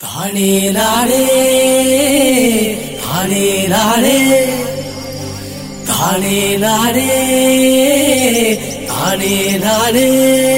தானே நானே தானே நானே தானே நானே தானே நானே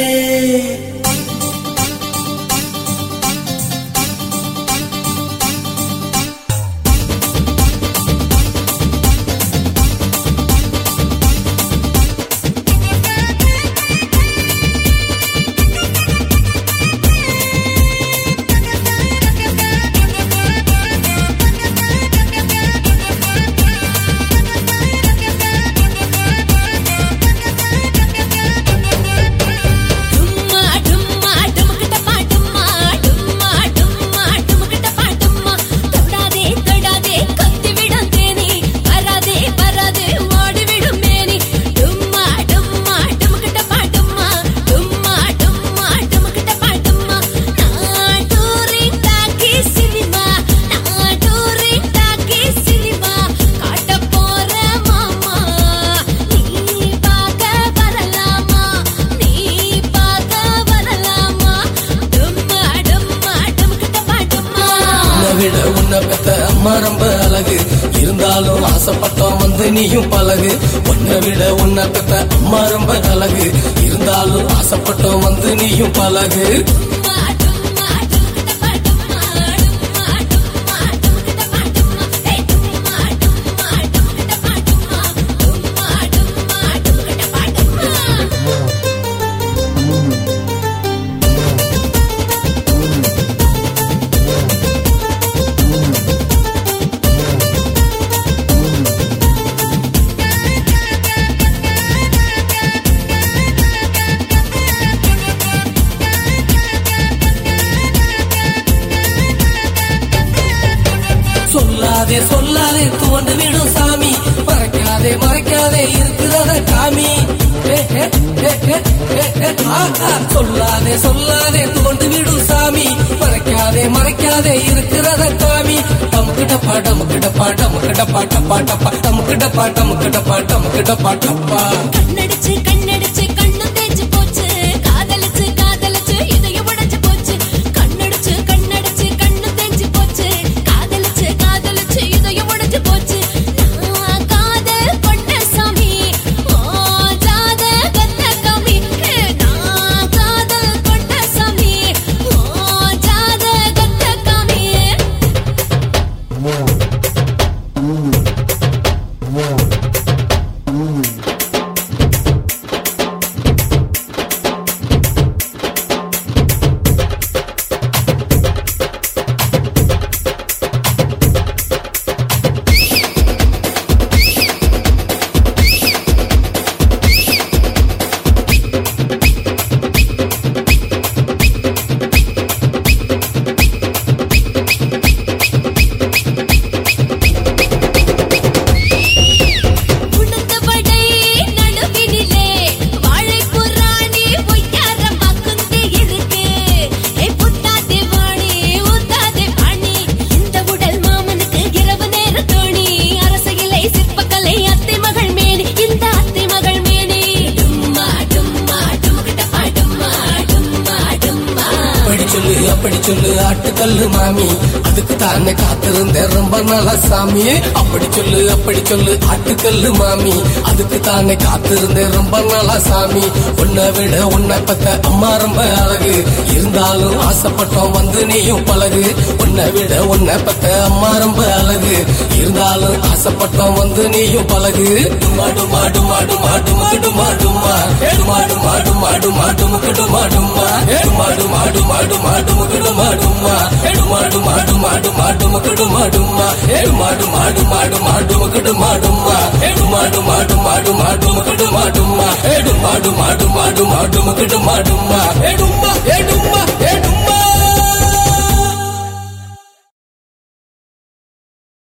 டும்மா டும்மா டுமுக்கிட்ட பாட்டும்மா டும்மா டும்மா டுமுக்கிட்ட பாட்டும்மா தொடாதே தொடாதே கொத்தி விடும் தேனி வராதே வராதே ஓடி விடும் மேனி டும்மா டும்மா டுமுக்கிட்ட பாட்டும்மா டும்மா டும்மா டுமுக்கிட்ட பாட்டும்மா நான் டூரிங் டாக்கி சினிமா நான் டூரிங் டாக்கி சினிமா காட்ட போற மாமா நீ பார்க்க வரலாமா நீ பார்க்க வரலாமா டும்மா டும்மா டுமுக்கிட்ட பாட்டும்மா உன்னை விட உன்னை பெத்த அம்மா ரொம்ப அழகு இருந்தாலும் ஆசைப்பட்டோம் வந்து நீயும் பழகு உன்னை விட உன்னை பெத்த அம்மா ரொம்ப அழகு இருந்தாலும் ஆசைப்பட்டோம் வந்து நீயும் பழகு டும்மா டும்மா டுமுக்கிட்ட பாட்டும்மா டும்மா டும்மா டுமுக்கிட்ட பாட்டும்மா ஏய் டும்மா டும்மா டுமுக்கிட்ட பாட்டும்மா டும்மா டும்மா டுமுக்கிட்ட பாட்டும்மா சொல்லாதே சொல்லாதே தோண்டு விடும் சாமி மறைக்காதே மறைக்காதே இருக்கிறத காமி ஏ, ஏ, ஏ, ஏ, ஏ, ஏ, ஆ, ஆ. சொல்லாதே சொல்லாதே தோண்டு விடும் சாமி மறைக்காதே மறைக்காதே இருக்கிறத காமி டமுக்கிட்டப்பா டமுக்கிட்டப்பா டமுக்கிட்டப்பா டப்பா டப்பா டமுக்கிட்டப்பா டமுக்கிட்டப்பா டமுக்கிட்டப்பா டப்பா கண்ணடிச்சு கண்ணடிச்சு கண்ணு தேஞ்சு போச்சு காதலிச்சு காதலிச்சு இதயம் உடைஞ்சு போச்சு கண்ணடிச்சு கண்ணடிச்சு கண்ணு தேஞ்சு போச்சு காதலிச்சு காதலிச்சு இதயம் உடைஞ்சு போச்சு நான் காதல் கொண்ட சாமி ஓ ஜாத கத்த கமி நான் காதல் கொண்ட சாமி ஓ ஜாத கத்த கமி உடுத்தபடை நடுவினிலே வாழைப்பூ ராணி பொய்யாரம்மா குந்தி இருக்கு ஏ புத்தாதே வாணி ஊத்தாதே பாணி இந்த உடல் மாமனுக்கு இரவு நேர தோணி அரசகிலை சிற்பக்கலை அத்தை மகள் மேனி இந்த அத்தை மகள் மேனி டும்மா டும்மா டுமுக்கிட்ட பாடும்மா டும்மா டும்மா அப்படி சொல்லு அப்படி சொல்லு ஆட்டுக்கல்லு மாமி அதுக்கு தானே காத்திருந்தேன் ரொம்ப நாளா சாமி அப்படி சொல்லு அப்படி சொல்லு ஆட்டுக்கல்லு மாமி அதுக்கு தானே காத்திருந்தேன் ரொம்ப நாளா சாமி உன்னை விட உன்னை பத்த அம்மா ரொம்ப அழகு இருந்தாலும் ஆசைப்பட்டோம் வந்து நீயும் பழகு உன்னை விட உன்னை பத்த அம்மா ரொம்ப அழகு இருந்தாலும் ஆசைப்பட்டோம் வந்து நீயும் பழகு மாடு மாடு மாடு மாடு மாடு மாடுமா மாடு மாடு மாடு மாடு முக்கடு மாடுமா மாடு மாடு மாடு மாடு முக்கடு மாடுமா மாடு மாடு மாடு மாடு முக்கடு மாடுமா மாடு மாடு மாடு மாடு முக்கடு மாடுமா மாடு மாடு மாடு மாடு முக்கடு மாடுமா மாடு மாடு மாடு மாடு முக்கடு மாடுமா எடுமா எடு